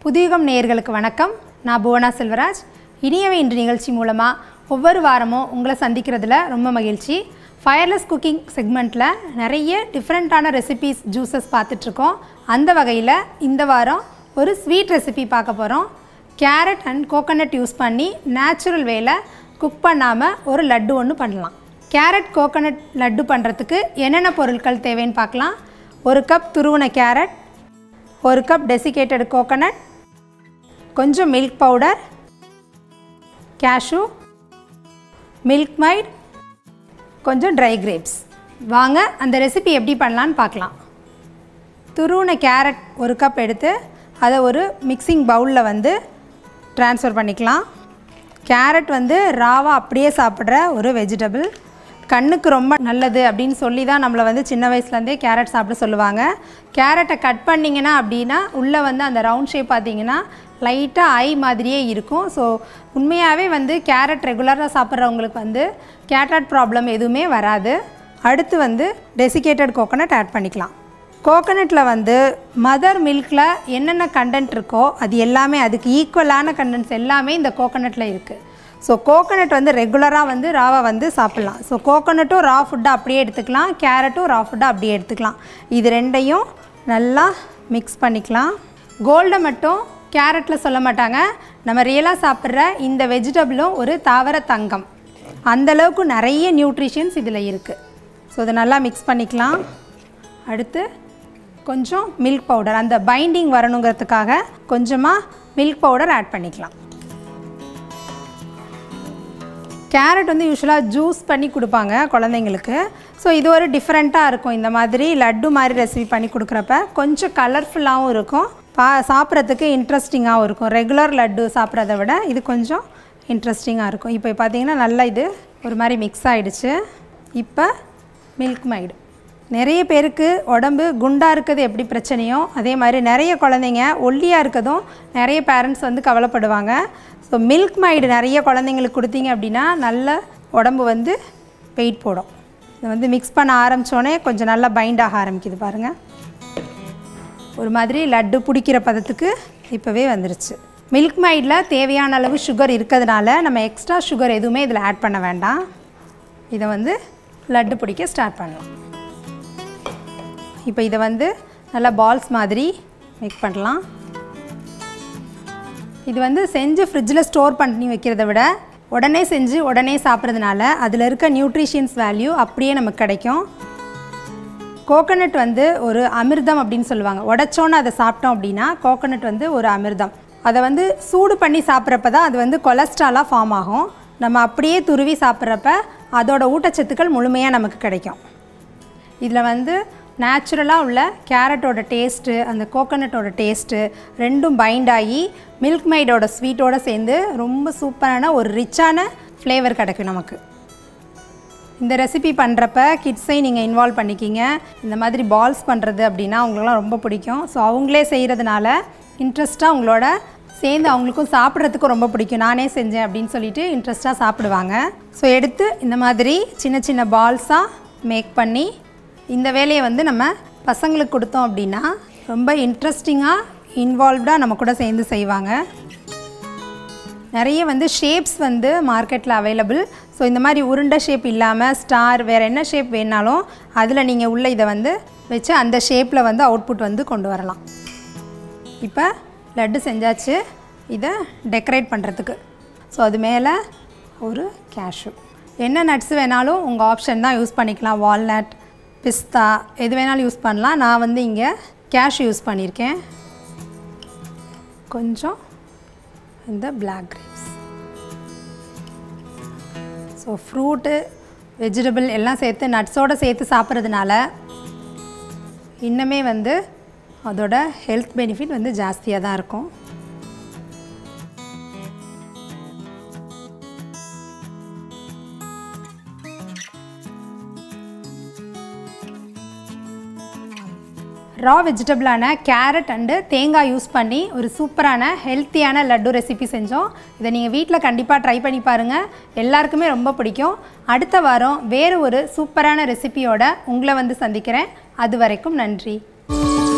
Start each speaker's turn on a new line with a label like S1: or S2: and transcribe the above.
S1: புதியுகம் நேயர்களுக்கு வணக்கம் நான் புவனா செல்வராஜ் இனியவை இன்று நிகழ்ச்சி மூலமாக ஒவ்வொரு வாரமும் உங்களை சந்திக்கிறதுல ரொம்ப மகிழ்ச்சி ஃபயர்லெஸ் குக்கிங் செக்மெண்ட்டில் நிறைய டிஃப்ரெண்ட்டான ரெசிபீஸ் ஜூஸஸ் பார்த்துட்ருக்கோம் அந்த வகையில் இந்த வாரம் ஒரு ஸ்வீட் ரெசிபி பார்க்க போகிறோம் கேரட் அண்ட் கோகனட் யூஸ் பண்ணி நேச்சுரல் வேல குக் பண்ணாமல் ஒரு லட்டு ஒன்று பண்ணலாம் கேரட் கோகனட் லட்டு பண்ணுறதுக்கு என்னென்ன பொருட்கள் தேவைன்னு பார்க்கலாம் ஒரு கப் துருவின கேரட் ஒரு கப் டெசிகேட்டட் கோகனட் கொஞ்சம் milk powder cashew Milkmaid கொஞ்சம் ட்ரை கிரேப்ஸ் வாங்க அந்த ரெசிபி எப்படி பண்ணலான்னு பார்க்கலாம் துருவின கேரட் ஒரு கப் எடுத்து அதை ஒரு மிக்சிங் பவுலில் வந்து ட்ரான்ஸ்ஃபர் பண்ணிக்கலாம் கேரட் வந்து ராவா அப்படியே சாப்பிட்ற ஒரு வெஜிடபிள் கண்ணுக்கு ரொம்ப நல்லது அப்படின்னு சொல்லி தான் நம்மளை வந்து சின்ன வயசுலேருந்தே கேரட் சாப்பிட சொல்லுவாங்க கேரட்டை கட் பண்ணிங்கன்னா அப்படின்னா உள்ளே வந்து அந்த ரவுண்ட் ஷேப் பார்த்தீங்கன்னா லைட்டாக ஐ மாதிரியே இருக்கும் ஸோ உண்மையாகவே வந்து கேரட் ரெகுலராக சாப்பிட்றவங்களுக்கு வந்து கேட்ராட் ப்ராப்ளம் எதுவுமே வராது அடுத்து வந்து டெசிகேட்டட் கோகனட் ஆட் பண்ணிக்கலாம் கோகனட்டில் வந்து மதர் மில்கில் என்னென்ன கண்டென்ட் இருக்கோ அது எல்லாமே அதுக்கு ஈக்குவலான கண்டென்ட்ஸ் எல்லாமே இந்த கோகனட்டில் இருக்குது ஸோ கோகனட் வந்து ரெகுலராக வந்து ராவை வந்து சாப்பிட்லாம் ஸோ கோகனட்டும் ரா ஃபுட்டை அப்படியே எடுத்துக்கலாம் கேரட்டும் ரா ஃபுட்டை அப்படியே எடுத்துக்கலாம் இது ரெண்டையும் நல்லா மிக்ஸ் பண்ணிக்கலாம் கோல்டை மட்டும் கேரட்டில் சொல்ல மாட்டாங்க நம்ம ரியலாக சாப்பிட்ற இந்த வெஜிடபிளும் ஒரு தாவர தங்கம் அந்தளவுக்கு நிறைய நியூட்ரிஷன்ஸ் இதில் இருக்குது ஸோ இதை நல்லா மிக்ஸ் பண்ணிக்கலாம் அடுத்து கொஞ்சம் மில்க் பவுடர் அந்த பைண்டிங் வரணுங்கிறதுக்காக கொஞ்சமாக மில்க் பவுடர் ஆட் பண்ணிக்கலாம் கேரட் வந்து யூஸ்வலாக ஜூஸ் பண்ணி கொடுப்பாங்க குழந்தைங்களுக்கு ஸோ இது ஒரு டிஃப்ரெண்ட்டாக இருக்கும் இந்த மாதிரி லட்டு மாதிரி ரெசிபி பண்ணி கொடுக்குறப்ப கொஞ்சம் கலர்ஃபுல்லாகவும் இருக்கும் பா சாப்பிட்றதுக்கு இன்ட்ரெஸ்டிங்காகவும் இருக்கும் ரெகுலர் லட்டு சாப்பிட்றத விட இது கொஞ்சம் இன்ட்ரெஸ்டிங்காக இருக்கும் இப்போ பார்த்தீங்கன்னா நல்லா இது ஒரு மாதிரி மிக்ஸ் ஆகிடுச்சு இப்போ மில்க் மைடு நிறைய பேருக்கு உடம்பு குண்டாக இருக்கிறது எப்படி பிரச்சனையோ அதே மாதிரி நிறைய குழந்தைங்க ஒல்லியாக இருக்கதும் நிறைய பேரண்ட்ஸ் வந்து கவலைப்படுவாங்க ஸோ மில்க் மைடு நிறைய குழந்தைங்களுக்கு கொடுத்தீங்க அப்படின்னா நல்ல உடம்பு வந்து வெயிட் போடும் இதை வந்து மிக்ஸ் பண்ண ஆரம்பித்தோடனே கொஞ்சம் நல்லா பைண்ட் ஆக ஆரம்பிக்குது பாருங்கள் ஒரு மாதிரி லட்டு பிடிக்கிற பதத்துக்கு இப்போவே வந்துருச்சு மில்க் மைடில் தேவையான அளவு சுகர் இருக்கிறதுனால நம்ம எக்ஸ்ட்ரா சுகர் எதுவுமே இதில் ஆட் பண்ண வேண்டாம் இதை வந்து லட்டு பிடிக்க ஸ்டார்ட் பண்ணலாம் இப்போ இதை வந்து நல்லா பால்ஸ் மாதிரி மேக் பண்ணலாம் இது வந்து செஞ்சு ஃப்ரிட்ஜில் ஸ்டோர் பண்ணி வைக்கிறத விட உடனே செஞ்சு உடனே சாப்பிட்றதுனால அதில் இருக்க நியூட்ரிஷியன்ஸ் வேல்யூ அப்படியே நமக்கு கிடைக்கும் கோகனட் வந்து ஒரு அமிர்தம் அப்படின்னு சொல்லுவாங்க உடச்சோன்னு அதை சாப்பிட்டோம் அப்படின்னா கோகனட் வந்து ஒரு அமிர்தம் அதை வந்து சூடு பண்ணி சாப்பிட்றப்ப தான் அது வந்து கொலஸ்ட்ராலாக ஃபார்ம் ஆகும் நம்ம அப்படியே துருவி சாப்பிட்றப்ப அதோட ஊட்டச்சத்துக்கள் முழுமையாக நமக்கு கிடைக்கும் இதில் வந்து நேச்சுரலாக உள்ள கேரட்டோட டேஸ்ட்டு அந்த கோகனட்டோட டேஸ்ட்டு ரெண்டும் பைண்ட் ஆகி மில்க் மைடோட ஸ்வீட்டோடு சேர்ந்து ரொம்ப சூப்பரான ஒரு ரிச்சான ஃப்ளேவர் கிடைக்கும் நமக்கு இந்த ரெசிபி பண்ணுறப்ப கிட்ஸையும் நீங்கள் இன்வால்வ் பண்ணிக்கிங்க இந்த மாதிரி பால்ஸ் பண்ணுறது அப்படின்னா அவங்களுக்குலாம் ரொம்ப பிடிக்கும் ஸோ அவங்களே செய்கிறதுனால இன்ட்ரெஸ்ட்டாக உங்களோட சேர்ந்து அவங்களுக்கும் சாப்பிட்றதுக்கும் ரொம்ப பிடிக்கும் நானே செஞ்சேன் அப்படின்னு சொல்லிட்டு இன்ட்ரெஸ்ட்டாக சாப்பிடுவாங்க ஸோ எடுத்து இந்த மாதிரி சின்ன சின்ன பால்ஸாக மேக் பண்ணி இந்த வேலையை வந்து நம்ம பசங்களுக்கு கொடுத்தோம் அப்படின்னா ரொம்ப இன்ட்ரெஸ்டிங்காக இன்வால்வ்டாக நம்ம கூட சேர்ந்து செய்வாங்க நிறைய வந்து ஷேப்ஸ் வந்து மார்க்கெட்டில் அவைலபிள் ஸோ இந்த மாதிரி உருண்டை ஷேப் இல்லாமல் ஸ்டார் வேறு என்ன ஷேப் வேணாலும் அதில் நீங்கள் உள்ள இதை வந்து வச்சு அந்த ஷேப்பில் வந்து அவுட்புட் வந்து கொண்டு வரலாம் இப்போ லட்டு செஞ்சாச்சு இதை டெக்கரேட் பண்ணுறதுக்கு ஸோ அது மேலே ஒரு கேஷ்யூ என்ன நட்ஸ் வேணாலும் உங்கள் ஆப்ஷன் தான் யூஸ் பண்ணிக்கலாம் வால்நட் பிஸ்தா எது வேணாலும் யூஸ் பண்ணலாம் நான் வந்து இங்கே கேஷ் யூஸ் பண்ணியிருக்கேன் கொஞ்சம் இந்த black grapes so fruit vegetable எல்லாம் சேர்த்து நட்ஸோடு சேர்த்து சாப்பிட்றதுனால இன்னுமே வந்து அதோட ஹெல்த் பெனிஃபிட் வந்து ஜாஸ்தியாக தான் இருக்கும் ரா வெஜிடபிளான கேரட் அண்டு தேங்காய் யூஸ் பண்ணி ஒரு சூப்பரான ஹெல்த்தியான லட்டு ரெசிபி செஞ்சோம் இதை நீங்கள் வீட்டில் கண்டிப்பாக ட்ரை பண்ணி பாருங்கள் எல்லாருக்குமே ரொம்ப பிடிக்கும் அடுத்த வாரம் வேறு ஒரு சூப்பரான ரெசிபியோட உங்களை வந்து சந்திக்கிறேன் அது வரைக்கும் நன்றி